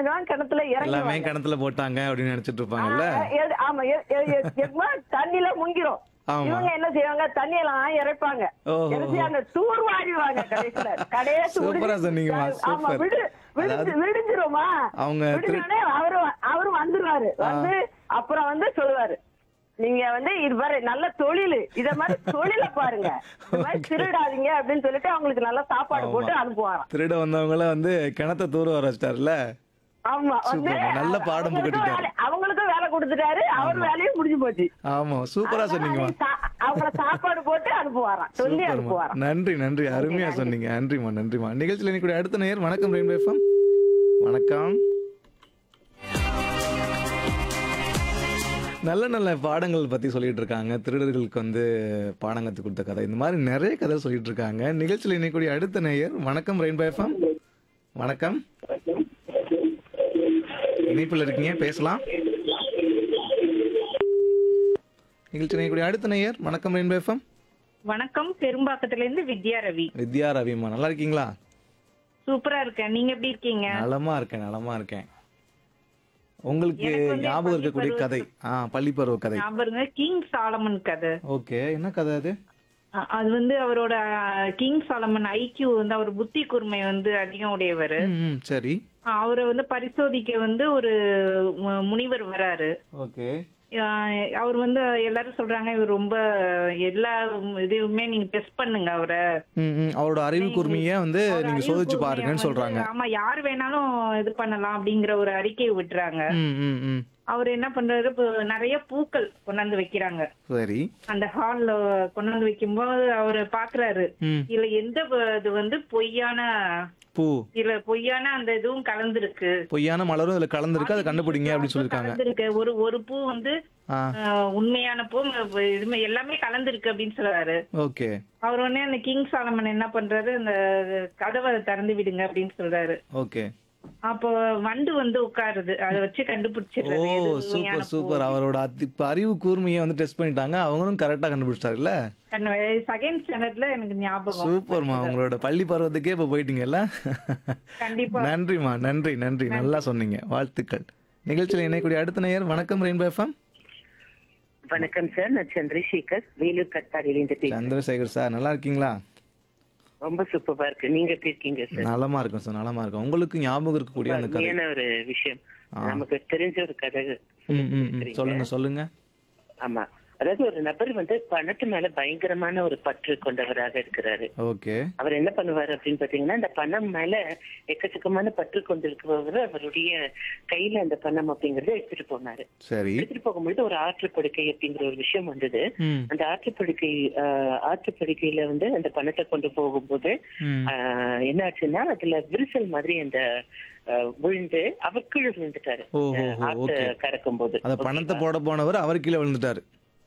போட்டாங்க கிணத்துல எல்லாமே இறங்கி கிணத்துல போட்டாங்க அப்படின்னு நினைச்சிட்டு இருப்பாங்கல்ல ஆமா எ- எ- எ- எப்பமா தண்ணில முங்கிரும் ஆமா. இவங்க என்ன செய்வாங்க தண்ணியெல்லாம் இறைப்பாங்க ஓஹோ. இறைச்சி அந்த தூர் வாரிடுவாங்க கடைசியில கடைசி சூப்பரா விடிஞ்சு- சொன்னீங்கம்மா, ஆமா சூப்பர். விடு விடிஞ்சு அதாவது- விடிஞ்சிருமா அவங்க திரு- விடிஞ்சோடனே அவரு அவரு வந்துருவாரு வந்து அப்புறம் வந்து சொல்லுவாரு நீங்க வந்து இது பாரு நல்ல தொழில் இத மாதிரி தொழில பாருங்க இது மாதிரி திருடாதீங்க அப்படின்னு சொல்லிட்டு அவங்களுக்கு நல்ல சாப்பாடு போட்டு அனுப்புவாராம் திருட வந்தவங்கள வந்து கிணத்த தூர வர வச்சிட்டாருல்ல ஆமா வந்து சூப்பர்மா, நல்ல பாடம் அவங்களுக்கும் புகட்டிட்டாரு. வேலை- அவங்களுக்கும் வேலை கொடுத்துட்டாரு அவர் வேலையும் முடிஞ்சு போச்சு ஆமா சூப்பரா சொன்னீங்கம்மா அதனால சா- அவங்கள சாப்பாடு போட்டு அனுப்புவாராம் சொல்லி சூப்பர்மா. அனுப்புவாராம் நன்றி நன்றி அருமையா சொன்னீங்க நன்றிம்மா நன்றிம்மா நிகழ்ச்சியில் இன்னைக்கு அடுத்த நேர் வணக்கம் ரெயின்போ எஃப்எம் வணக்கம் நல்ல நல்ல பாடங்கள் பத்தி சொல்லிட்டு இருக்காங்க திருடர்களுக்கு வந்து பாடம் கத்து கொடுத்த கதை இந்த மாதிரி நிறைய கதை சொல்லிட்டு இருக்காங்க நிகழ்ச்சியில் இன்னைக்கு அடுத்த நேயர் வணக்கம் ரெயின்போ எஃப்எம் வணக்கம் இணைப்பில் இருக்கீங்க பேசலாம் நிகழ்ச்சி இன்னைக்கு அடுத்த நேயர் வணக்கம் ரெயின்போ எஃப்எம் வணக்கம் பெரும்பாக்கத்துல இருந்து வித்யா ரவி வித்யா ரவிமா நல்லா இருக்கீங்களா சூப்பரா இருக்கேன் நீங்க எப்படி இருக்கீங்க நலமா இருக்கேன் நலமா இருக்கேன் உங்களுக்கு எனக்கு வந்து ஞாபகம் பள்ளி இருக்கக்கூடிய பருவ- கதை ஆ பள்ளி பருவ கதை ஞாபகம் கிங் சாலமன் கதை ஓகே என்ன கதை அது அ- அது வந்து அவரோட அஹ், கிங் சாலமன் ஐக்கியூ வந்து அவர் புத்தி கூர்மை வந்து அதிகம் உடையவர் ம், ம், சரி அவரை வந்து பரிசோதிக்க வந்து ஒரு மு- முனிவர் வராரு ஓகே அஹ், அவர் வந்து எல்லாரும் சொல்றாங்க இவர் ரொம்ப எல்லா இதுவுமே நீங்க டெஸ்ட் பண்ணுங்க அவரை ம், ம், அவரோட அறிவு கூர்மைய வந்து அவர் நீங்க அறிவு சோதிச்சு கூர்மையை பாருங்கன்னு வந்து, சொல்றாங்க ஆமா யார் வேணாலும் இது பண்ணலாம் அப்படிங்கிற ஒரு அறிக்கையை விட்டுறாங்க ம், ம், ம். அவர் என்ன பண்றாரு இப்போ நிறைய பூக்கள் கொண்டாந்து வைக்கிறாங்க சரி அந்த ஹால்ல கொண்டாந்து வைக்கும்போது அவரு பாக்குறாரு ம், இதுல எந்த வ- இது வந்து பொய்யான பூ இதுல பொய்யான அந்த இதுவும் கலந்துருக்கு பொய்யான மலரும் இதுல கலந்துருக்கு அதை கண்டுபிடிங்க அப்படின்னு சொல்லிருக்காங்க கலந்துருக்கு ஒரு ஒரு பூ வந்து ஆ ஆஹ், உண்மையான பூ ம- இதுமே எல்லாமே கலந்துருக்கு அப்படின்னு சொல்றாரு ஓகே அவர் உடனே அந்த கிங் சாலமன் என்ன பண்றாரு அந்த கதவை திறந்து விடுங்க அப்படின்னு சொல்றாரு ஓகே அப்போ வண்டு வந்து உட்காருது அதை வச்சு ஓ கண்டுபிடிச்சிடுறாரு எது உண்மையான சூப்பர் சூப்பர் அவரோட அத்தி- இப்ப அறிவு கூர்மையை வந்து டெஸ்ட் பண்ணிட்டாங்க அவங்களும் கரெக்டா கண்டுபிடிச்சிட்டாருல்ல செகண்ட் ஸ்டாண்டர்ட்ல எனக்கு ஞாபகம் சூப்பர்மா உங்களோட பள்ளி பருவத்துக்கே இப்ப போயிட்டீங்கல்ல கண்டிப்பா நன்றிம்மா நன்றி நன்றி நல்லா சொன்னீங்க வாழ்த்துக்கள் நிகழ்ச்சியில் இணையக்கூடிய அடுத்த நேயர் வணக்கம் ரெயின்போ எஃப்எம் வணக்கம் சார் நான் சந்திரசேகர் வேலூர் கட்டாடியிலிருந்து பேசுறேன் சந்திரசேகர் சார் நல்லா இருக்கீங்களா ரொம்ப சூப்பரா இருக்கு நீங்க எப்படி இருக்கீங்க சார் நலமா இருக்கும் சார் நலமா இருக்கும் உங்களுக்கு ஞாபகம் இருக்கக்கூடிய அந்த கதை அருமையான ஒரு விஷயம் நமக்கு தெரிஞ்ச ஒரு கதை ம், ம், ம். சொல்லுங்க சொல்லுங்க ஆமா அதாவது ஒரு நபர் வந்து பணத்து மேல பயங்கரமான ஒரு பற்று கொண்டவராக இருக்கிறாரு ஓகே அவர் என்ன பண்ணுவாரு அப்படின்னு பாத்தீங்கன்னா இந்த பணம் மேல எக்கச்சக்கமான பற்று கொண்டிருக்கிறவர் அவருடைய கையில அந்த பணம் அப்படிங்கறத எடுத்துட்டு போனாரு சரி எடுத்துட்டு போகும்பொழுது ஒரு ஆற்றுப்படுக்கை அப்படிங்கிற ஒரு விஷயம் வந்தது ம் அந்த ஆற்றுப்படுக்கை ஆஹ், ஆற்றுப்படுக்கையில வந்து அந்த பணத்தை கொண்டு போகும்போது ம் ஆஹ், என்ன ஆச்சுன்னா அதுல விரிசல் மாதிரி அந்த ஆஹ், விழுந்து அவர் கீழே விழுந்துட்டாரு ஓ, ஓ, ஓ, ஆற்று okay. கறக்கும் போது அந்த பணத்தை போட போனவர் அவர் கீழே விழுந்துட்டாரு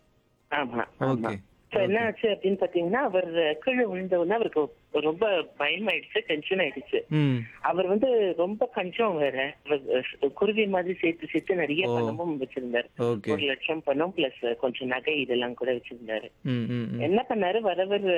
ஆமா ஓகே ஆமா So, என்ன ஆச்சு அப்படின்னு பாத்தீங்கன்னா அவர் கீழே விழுந்த உடனே அவருக்கு ரொம்ப பயமாயிடுச்சு டென்ஷன் ஆயிடுச்சு ம் அவர் வந்து ரொம்ப கஞ்சம் வேற அவர், அஹ், குருவி மாதிரி சேர்த்து சேர்த்து நிறைய ஓ. பணமும் வச்சிருந்தாரு ஓகே ஒரு லட்சம் பணம் பிளஸ் கொஞ்சம் நகை இதெல்லாம் கூட வச்சிருந்தாரு ம் ம் ம். என்ன பண்ணாரு வரவர்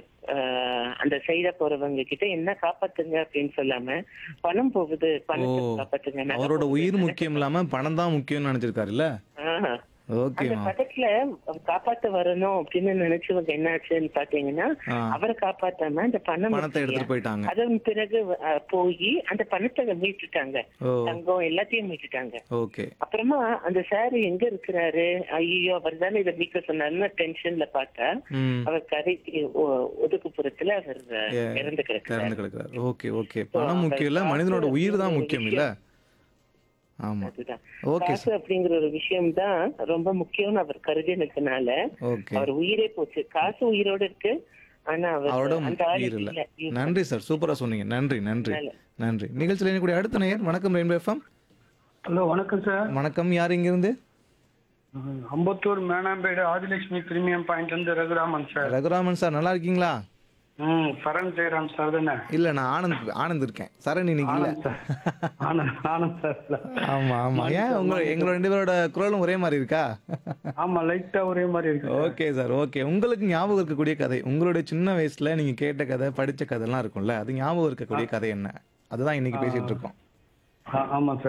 அஹ், அந்த சைட போறவங்க கிட்ட என்ன காப்பாத்துங்க அப்படின்னு சொல்லாம பணம் போகுது பணத்தை ஓ. காப்பாத்துங்க நகை அவரோட போகுது. உயிர் முக்கியம் இல்லாம பணம் தான் முக்கியம்னு நினைச்சிருக்காருல்ல ஆஹ். அந்த ஓகேமா படத்துல அவர் காப்பாத்த வரணும் அப்படின்னு நினைச்சவங்க என்ன ஆச்சுன்னு பாத்தீங்கன்னா ஆ. அவரை காப்பாத்தாம அந்த பணம் பணத்தை எடுத்துட்டு போயிட்டாங்க அதன் பிறகு அஹ், போய் அந்த பணத்தை மீட்டுட்டாங்க ஓ தங்கம் எல்லாத்தையும் மீட்டுட்டாங்க ஓகே அப்புறமா அந்த சார் எங்க இருக்கிறாரு ஐயோ அவர் தானே இதை மீட்க சொன்னாருன்னு டென்ஷன்ல பார்த்தா ம் அவர் கரைக்கு ஒ- ஒதுக்குப்புறத்துல அவர் அஹ், ஏ, இறந்து கிடக்கிறார் திறந்து கிடக்குறாரு ஓகே ஓகே பணம் முக்கியம் இல்ல மனிதனோட உயிர் தான் முக்கியம் இல்ல ஆமா அதுதான் ஓகே காசு அப்படிங்கிற ஒரு விஷயம் தான் ரொம்ப முக்கியம்னு அவர் கருதினதுனால ஓகே அவர் உயிரே போச்சு காசு உயிரோட இருக்கு ஆனா அவர் அவரோட அந்த ஆளு உயிர் இல்ல இல்ல. நன்றி சார் சூப்பரா சொன்னீங்க நன்றி நன்றி நன்றி நிகழ்ச்சியில் இணையக்கூடிய அடுத்த நேயர் வணக்கம் ரெயின்போ எஃப்எம் ஹலோ வணக்கம் சார் வணக்கம் யார் இங்கிருந்து ம், அம்பத்தூர் மேனாம்பேடு ஆதிலட்சுமி பிரீமியம் பாயிண்ட்ல இருந்து ரகுராமன் சார் ரகுராமன் சார் நல்லா இருக்கீங்களா ம் சரண் ஜெயராம் சார் தானே இல்ல நான் ஆனந்த் ஆனந்த் இருக்கேன் சரண் இன்னைக்கு இல்ல ஆனந்த் சார் ஆனந்த் ஆனந்த் சார் ஆமா ஆமா ஏன் உங்க எங்களோட ரெண்டு பேரோட குரலும் ஒரே மாதிரி இருக்கா ஆமா லைட்டா ஒரே மாதிரி இருக்கு ஓகே சார் ஓகே உங்களுக்கு ஞாபகம் இருக்கக்கூடிய கதை உங்களுடைய சின்ன வயசுல நீங்க கேட்ட கதை படிச்ச கதைலாம் இருக்கும்ல அது ஞாபகம் இருக்கக்கூடிய கதை என்ன அதுதான் இன்னைக்கு பேசிட்டு இருக்கோம் ஆ- ஆமா சார்